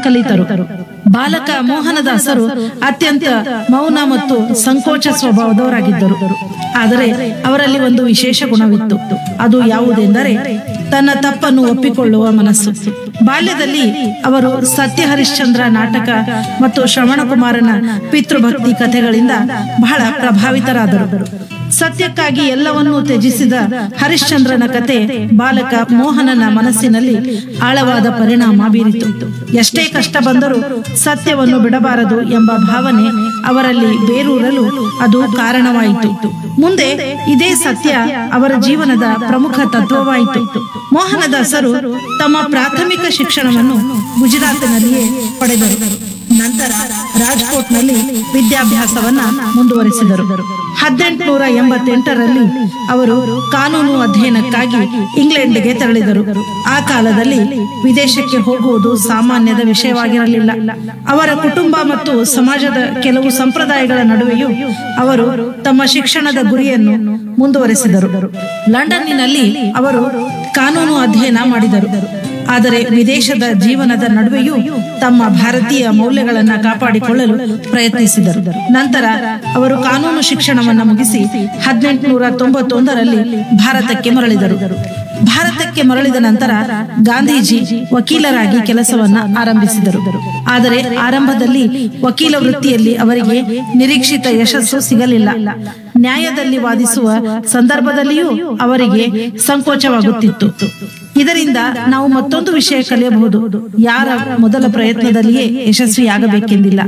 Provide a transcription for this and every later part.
ಕಲಿತರು ಬಾಲಕ ಮೋಹನದಾಸರು ಅತ್ಯಂತ ಮೌನ ಮತ್ತು ಸಂಕೋಚ ಸ್ವಭಾವದವರಾಗಿದ್ದರು ಆದರೆ ಅವರಲ್ಲಿ ಒಂದು ವಿಶೇಷ ಗುಣವಿತ್ತು ಅದು ಯಾವುದೆಂದರೆ ತನ್ನ ತಪ್ಪನ್ನು ಒಪ್ಪಿಕೊಳ್ಳುವ ಮನಸ್ಸು ಬಾಲ್ಯದಲ್ಲಿ ಅವರು ಸತ್ಯ ಹರಿಶ್ಚಂದ್ರ ನಾಟಕ ಮತ್ತು ಶ್ರವಣಕುಮಾರನ ಪಿತೃಭಕ್ತಿ ಕಥೆಗಳಿಂದ ಬಹಳ ಪ್ರಭಾವಿತರಾದರು ಸತ್ಯಕ್ಕಾಗಿ ಎಲ್ಲವನ್ನೂ ತ್ಯಜಿಸಿದ ಹರಿಶ್ಚಂದ್ರನ ಕತೆ ಬಾಲಕ ಮೋಹನನ ಮನಸ್ಸಿನಲ್ಲಿ ಆಳವಾದ ಪರಿಣಾಮ ಬೀರಿತು ಎಷ್ಟೇ ಕಷ್ಟ ಬಂದರೂ ಸತ್ಯವನ್ನು ಬಿಡಬಾರದು ಎಂಬ ಭಾವನೆ ಅವರಲ್ಲಿ ಬೇರೂರಲು ಅದು ಕಾರಣವಾಯಿತು ಮುಂದೆ ಇದೇ ಸತ್ಯ ಅವರ ಜೀವನದ ಪ್ರಮುಖ ತತ್ವವಾಯಿತು ಮೋಹನದಾಸರು ತಮ್ಮ ಪ್ರಾಥಮಿಕ ಶಿಕ್ಷಣವನ್ನು ಗುಜರಾತಿನಲ್ಲಿಯೇ ಪಡೆದರು ನಂತರ ರಾಜ್ಕೋಟ್ನಲ್ಲಿ ವಿದ್ಯಾಭ್ಯಾಸವನ್ನ ಮುಂದುವರೆಸಿದರು ಹದಿನೆಂಟುನೂರ ಎಂಬತ್ತೆಂಟರಲ್ಲಿ ಅವರು ಕಾನೂನು ಅಧ್ಯಯನಕ್ಕಾಗಿ ಇಂಗ್ಲೆಂಡ್ಗೆ ತೆರಳಿದರು ಆ ಕಾಲದಲ್ಲಿ ವಿದೇಶಕ್ಕೆ ಹೋಗುವುದು ಸಾಮಾನ್ಯದ ವಿಷಯವಾಗಿರಲಿಲ್ಲ ಅವರ ಕುಟುಂಬ ಮತ್ತು ಸಮಾಜದ ಕೆಲವು ಸಂಪ್ರದಾಯಗಳ ನಡುವೆಯೂ ಅವರು ತಮ್ಮ ಶಿಕ್ಷಣದ ಗುರಿಯನ್ನು ಮುಂದುವರೆಸಿದರು ಲಂಡನ್ನಿನಲ್ಲಿ ಅವರು ಕಾನೂನು ಅಧ್ಯಯನ ಮಾಡಿದರು ಆದರೆ ವಿದೇಶದ ಜೀವನದ ನಡುವೆಯೂ ತಮ್ಮ ಭಾರತೀಯ ಮೌಲ್ಯಗಳನ್ನ ಕಾಪಾಡಿಕೊಳ್ಳಲು ಪ್ರಯತ್ನಿಸಿದರು ನಂತರ ಅವರು ಕಾನೂನು ಶಿಕ್ಷಣವನ್ನ ಮುಗಿಸಿ ಹದಿನೆಂಟುನೂರ ತೊಂಬತ್ತೊಂದರಲ್ಲಿ ಭಾರತಕ್ಕೆ ಮರಳಿದರು ಭಾರತಕ್ಕೆ ಮರಳಿದ ನಂತರ ಗಾಂಧೀಜಿ ವಕೀಲರಾಗಿ ಕೆಲಸವನ್ನ ಆರಂಭಿಸಿದರು ಆದರೆ ಆರಂಭದಲ್ಲಿ ವಕೀಲ ವೃತ್ತಿಯಲ್ಲಿ ಅವರಿಗೆ ನಿರೀಕ್ಷಿತ ಯಶಸ್ಸು ಸಿಗಲಿಲ್ಲ ನ್ಯಾಯದಲ್ಲಿ ವಾದಿಸುವ ಸಂದರ್ಭದಲ್ಲಿಯೂ ಅವರಿಗೆ ಸಂಕೋಚವಾಗುತ್ತಿತ್ತು ಇದರಿಂದ ನಾವು ಮತ್ತೊಂದು ವಿಷಯ ಕಲಿಯಬಹುದು ಯಾರ ಮೊದಲ ಪ್ರಯತ್ನದಲ್ಲಿಯೇ ಯಶಸ್ವಿಯಾಗಬೇಕೆಂದಿಲ್ಲ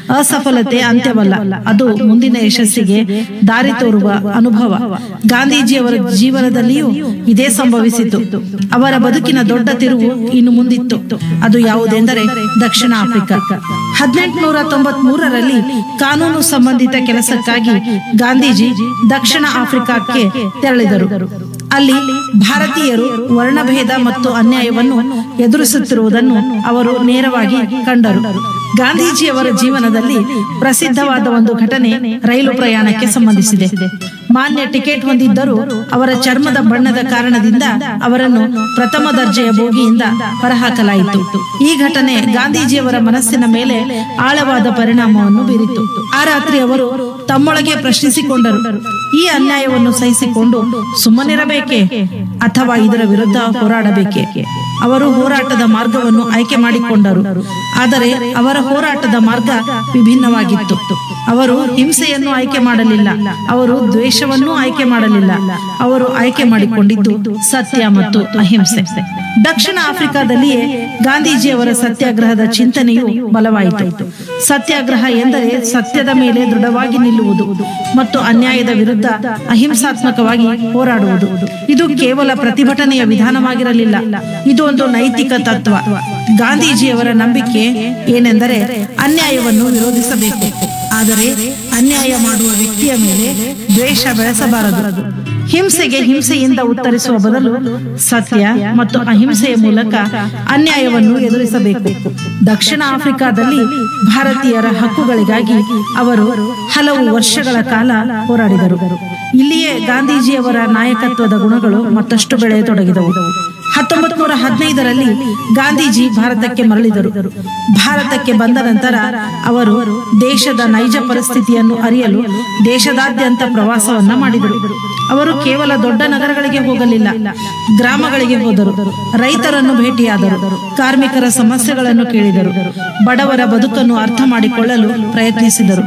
ಅಸಫಲತೆ ಅಂತ್ಯವಲ್ಲ ಅದು ಮುಂದಿನ ಯಶಸ್ಸಿಗೆ ದಾರಿ ತೋರುವ ಅನುಭವ ಗಾಂಧೀಜಿಯವರ ಜೀವನದಲ್ಲಿಯೂ ಇದೇ ಸಂಭವಿಸಿತು ಅವರ ಬದುಕಿನ ದೊಡ್ಡ ತಿರುವು ಇನ್ನು ಮುಂದಿತ್ತು ಅದು ಯಾವುದೆಂದರೆ ದಕ್ಷಿಣ ಆಫ್ರಿಕಾ ಹದಿನೆಂಟುನೂರ ತೊಂಬತ್ ಮೂರರಲ್ಲಿ ಕಾನೂನು ಸಂಬಂಧಿತ ಕೆಲಸಕ್ಕಾಗಿ ಗಾಂಧೀಜಿ ದಕ್ಷಿಣ ಆಫ್ರಿಕಾಕ್ಕೆ ತೆರಳಿದರು ಅಲ್ಲಿ ಭಾರತೀಯರು ವರ್ಣಭೇದ ಮತ್ತು ಅನ್ಯಾಯವನ್ನು ಎದುರಿಸುತ್ತಿರುವುದನ್ನು ಅವರು ನೇರವಾಗಿ ಕಂಡರು ಗಾಂಧೀಜಿಯವರ ಜೀವನದಲ್ಲಿ ಪ್ರಸಿದ್ಧವಾದ ಒಂದು ಘಟನೆ ರೈಲು ಪ್ರಯಾಣಕ್ಕೆ ಸಂಬಂಧಿಸಿದೆ ಮಾನ್ಯ ಟಿಕೆಟ್ ಹೊಂದಿದ್ದರೂ ಅವರ ಚರ್ಮದ ಬಣ್ಣದ ಕಾರಣದಿಂದ ಅವರನ್ನು ಪ್ರಥಮ ದರ್ಜೆಯ ಬೋಗಿಯಿಂದ ಹೊರಹಾಕಲಾಯಿತು ಈ ಘಟನೆ ಗಾಂಧೀಜಿಯವರ ಮನಸ್ಸಿನ ಮೇಲೆ ಆಳವಾದ ಪರಿಣಾಮವನ್ನು ಬೀರಿತು ಆ ರಾತ್ರಿ ಅವರು ತಮ್ಮೊಳಗೆ ಪ್ರಶ್ನಿಸಿಕೊಂಡರು ಈ ಅನ್ಯಾಯವನ್ನು ಸಹಿಸಿಕೊಂಡು ಸುಮ್ಮನಿರಬೇಕೆ ಅಥವಾ ಇದರ ವಿರುದ್ಧ ಹೋರಾಡಬೇಕೆ ಅವರು ಹೋರಾಟದ ಮಾರ್ಗವನ್ನು ಆಯ್ಕೆ ಮಾಡಿಕೊಂಡರು ಆದರೆ ಅವರ ಹೋರಾಟದ ಮಾರ್ಗ ವಿಭಿನ್ನವಾಗಿತ್ತು ಅವರು ಹಿಂಸೆಯನ್ನು ಆಯ್ಕೆ ಮಾಡಲಿಲ್ಲ ಅವರು ದ್ವೇಷವನ್ನೂ ಆಯ್ಕೆ ಮಾಡಲಿಲ್ಲ ಅವರು ಆಯ್ಕೆ ಮಾಡಿಕೊಂಡಿದ್ದು ಸತ್ಯ ಮತ್ತು ಅಹಿಂಸೆ ದಕ್ಷಿಣ ಆಫ್ರಿಕಾದಲ್ಲಿಯೇ ಗಾಂಧೀಜಿಯವರ ಸತ್ಯಾಗ್ರಹದ ಚಿಂತನೆಯು ಬಲವಾಯಿತು ಸತ್ಯಾಗ್ರಹ ಎಂದರೆ ಸತ್ಯದ ಮೇಲೆ ದೃಢವಾಗಿ ನಿಲ್ಲುವುದು ಮತ್ತು ಅನ್ಯಾಯದ ವಿರುದ್ಧ ಅಹಿಂಸಾತ್ಮಕವಾಗಿ ಹೋರಾಡುವುದು ಇದು ಕೇವಲ ಪ್ರತಿಭಟನೆಯ ವಿಧಾನವಾಗಿರಲಿಲ್ಲ ಇದು ಒಂದು ನೈತಿಕ ತತ್ವ ಗಾಂಧೀಜಿಯವರ ನಂಬಿಕೆ ಏನೆಂದರೆ ಅನ್ಯಾಯವನ್ನು ವಿರೋಧಿಸಬೇಕು ಆದರೆ ಅನ್ಯಾಯ ಮಾಡುವ ವ್ಯಕ್ತಿಯ ಮೇಲೆ ದ್ವೇಷ ಬೆಳೆಸಬಾರದು ಹಿಂಸೆಗೆ ಹಿಂಸೆಯಿಂದ ಉತ್ತರಿಸುವ ಬದಲು ಸತ್ಯ ಮತ್ತು ಅಹಿಂಸೆಯ ಮೂಲಕ ಅನ್ಯಾಯವನ್ನು ಎದುರಿಸಬೇಕು ದಕ್ಷಿಣ ಆಫ್ರಿಕಾದಲ್ಲಿ ಭಾರತೀಯರ ಹಕ್ಕುಗಳಿಗಾಗಿ ಅವರು ಹಲವು ವರ್ಷಗಳ ಕಾಲ ಹೋರಾಡಿದರು ಇಲ್ಲಿಯೇ ಗಾಂಧೀಜಿಯವರ ನಾಯಕತ್ವದ ಗುಣಗಳು ಮತ್ತಷ್ಟು ಬೆಳೆಯತೊಡಗಿದವು ಹತ್ತೊಂಬತ್ ನೂರ ಹದಿನೈದರಲ್ಲಿ ಗಾಂಧೀಜಿ ಭಾರತಕ್ಕೆ ಮರಳಿದರು ಭಾರತಕ್ಕೆ ಬಂದ ನಂತರ ಅವರು ದೇಶದ ನೈಜ ಪರಿಸ್ಥಿತಿಯನ್ನು ಅರಿಯಲು ದೇಶದಾದ್ಯಂತ ಪ್ರವಾಸವನ್ನ ಮಾಡಿದರು ಅವರು ಕೇವಲ ದೊಡ್ಡ ನಗರಗಳಿಗೆ ಹೋಗಲಿಲ್ಲ ಗ್ರಾಮಗಳಿಗೆ ಹೋದರು ರೈತರನ್ನು ಭೇಟಿಯಾದರು ಕಾರ್ಮಿಕರ ಸಮಸ್ಯೆಗಳನ್ನು ಕೇಳಿದರು ಬಡವರ ಬದುಕನ್ನು ಅರ್ಥ ಮಾಡಿಕೊಳ್ಳಲು ಪ್ರಯತ್ನಿಸಿದರು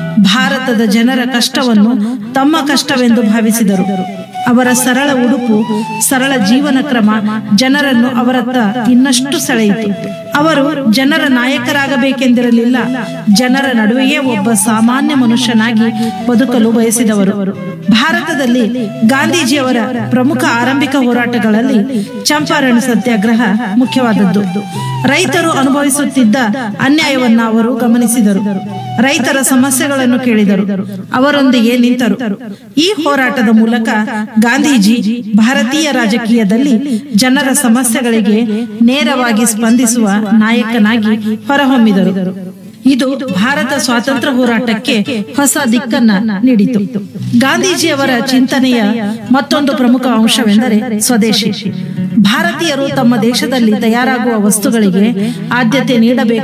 ಭಾರತದ ಜನರ ಕಷ್ಟವನ್ನು ತಮ್ಮ ಕಷ್ಟವೆಂದು ಭಾವಿಸಿದರು ಅವರ ಸರಳ ಉಡುಪು ಸರಳ ಜೀವನ ಕ್ರಮ ಜನರನ್ನು ಅವರತ್ತ ಇನ್ನಷ್ಟು ಸೆಳೆಯಿತು ಅವರು ಜನರ ನಾಯಕರಾಗಬೇಕೆಂದಿರಲಿಲ್ಲ ಜನರ ನಡುವೆಯೇ ಒಬ್ಬ ಸಾಮಾನ್ಯ ಮನುಷ್ಯನಾಗಿ ಬದುಕಲು ಬಯಸಿದವರು ಭಾರತದಲ್ಲಿ ಗಾಂಧೀಜಿಯವರ ಪ್ರಮುಖ ಆರಂಭಿಕ ಹೋರಾಟಗಳಲ್ಲಿ ಚಂಪಾರಣ ಸತ್ಯಾಗ್ರಹ ಮುಖ್ಯವಾದದ್ದು ರೈತರು ಅನುಭವಿಸುತ್ತಿದ್ದ ಅನ್ಯಾಯವನ್ನ ಅವರು ಗಮನಿಸಿದರು ರೈತರ ಸಮಸ್ಯೆಗಳನ್ನು ಕೇಳಿದರು ಅವರೊಂದಿಗೆ ನಿಂತರು ಈ ಹೋರಾಟದ ಮೂಲಕ ಗಾಂಧೀಜಿ ಭಾರತೀಯ ರಾಜಕೀಯದಲ್ಲಿ ಜನರ ಸಮಸ್ಯೆಗಳಿಗೆ ನೇರವಾಗಿ ಸ್ಪಂದಿಸುವ ನಾಯಕನಾಗಿ ಹೊರಹೊಮ್ಮಿದರು ಇದು ಭಾರತ ಸ್ವಾತಂತ್ರ್ಯ ಹೋರಾಟಕ್ಕೆ ಹೊಸ ದಿಕ್ಕನ್ನ ನೀಡಿತು ಗಾಂಧೀಜಿಯವರ ಚಿಂತನೆಯ ಮತ್ತೊಂದು ಪ್ರಮುಖ ಅಂಶವೆಂದರೆ ಸ್ವದೇಶಿ ಭಾರತೀಯರು ತಮ್ಮ ದೇಶದಲ್ಲಿ ತಯಾರಾಗುವ ವಸ್ತುಗಳಿಗೆ ಆದ್ಯತೆ ನೀಡಬೇಕು